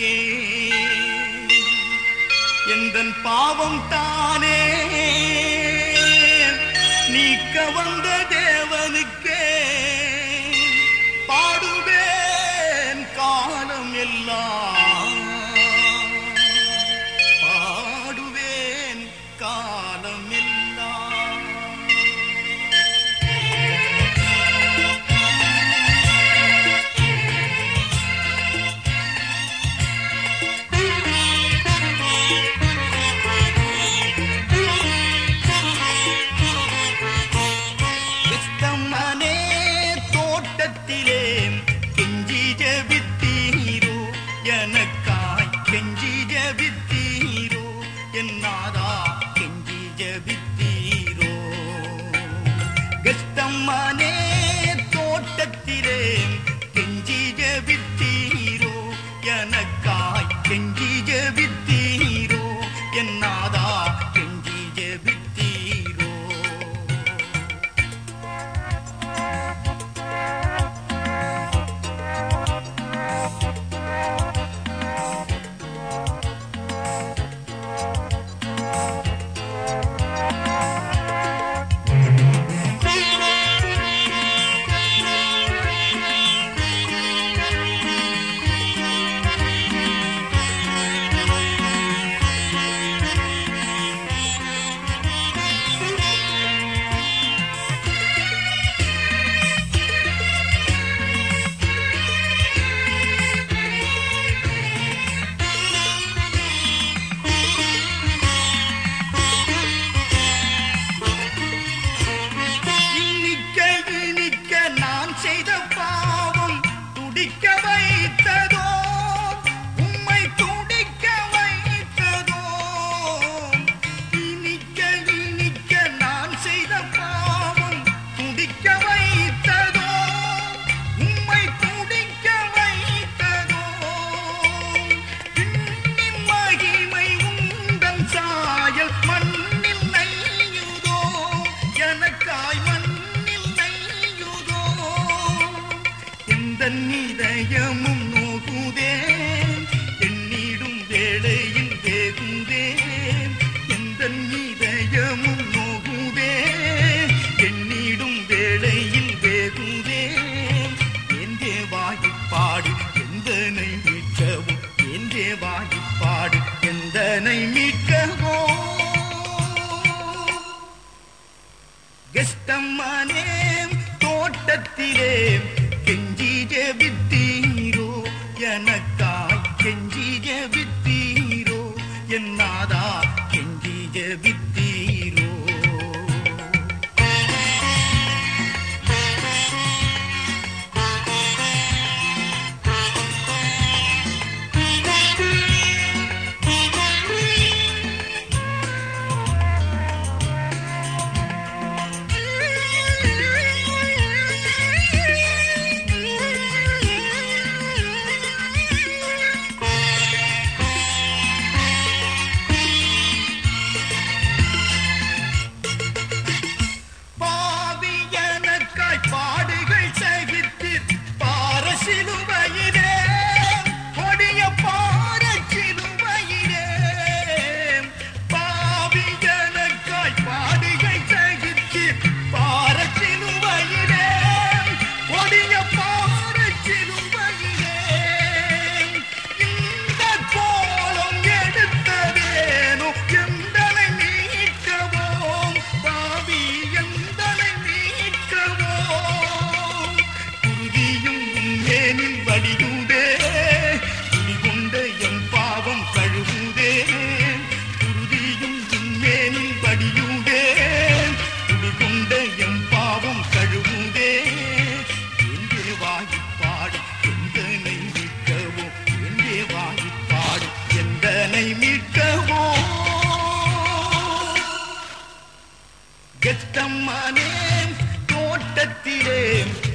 தேவனுக்கே எந்தன் பாவம் தானே நீக்க வந்த தேவனுக்கே பாடுவேன் காலம் எல்லாம் பாடுவேன் காலம் எல்லாம் கிறிஸ்தம்மனே தோட்டத்திலே கெஞ்சி ஜெபித்தீரோ எனக்காய் கெஞ்சி ஜெபித்தீரோ என்னாதா கெஞ்சி ஜெபித்தீரோ கிறிஸ்தம்மனே தோட்டத்திலே கெஞ்சி ஜெபித்தீரோ எனக்காய் கெஞ்சி ஜெபித்தீரோ என்னாதா கெஞ்சி ஜெபித்தீரோ இனிக்க இனிக்க நான் செய்த பாவம் துடிக்க வைத்ததோ உம்மை துடிக்க வைத்ததோ இனிக்க இனிக்க நான் செய்த பாவம் துடிக்க வைத்ததோ உம்மை துடிக்க வைத்ததோ விண்ணின் மகிமை உந்தன் சாயல் மண்ணில் நெய்யுதோ எனக்காய் மண்ணில் நெய்யுதோ எந்த இதயமும் நோகுதே எண்ணிடும் வேளையில் வேகுதே எந்த இதயமும் நோகுதே எண்ணிடும் வேளையில் வேகுதே எந்தே வாயிப்பாடு எந்தனை மீட்கவும் எந்தே வாயிப்பாடு எந்தனை மீட்கவோ கெஸ்டம்மானே தோட்டத்திலே கெஞ்சி ஜெபித்தீரோ எனக்காய் கெஞ்சி ஜெபித்தீரோ என்னாதா கெஞ்சி ஜெபித்தீரோ பாவி எனக்காய் பாடுகள் சகித்து பார சிலுவையிலே கொடிய பார சிலுவையிலே பாவி எனக்காய் பாடுகள் சகித்து பார சிலுவையிலே கொடிய பார சிலுவையிலே இந்த கோலம் எடுத்ததேனோ எந்தனை மீட்கவும் பாவி எந்தனை மீட்கவும் குருதியும் ஏனில் வடியுதே குடிகொண்ட என் பாவம் கழுவுதே குருதியும் மேனில் வடியுதே குடிகொண்ட என் பாவம் கழுவுதே எங்கே வாயிப்பாடு எந்தனை மீட்கவோ எங்கே வாயிப்பாடு எந்தனை மீட்கவோ கெத்தம்மானே தோட்டத்திலே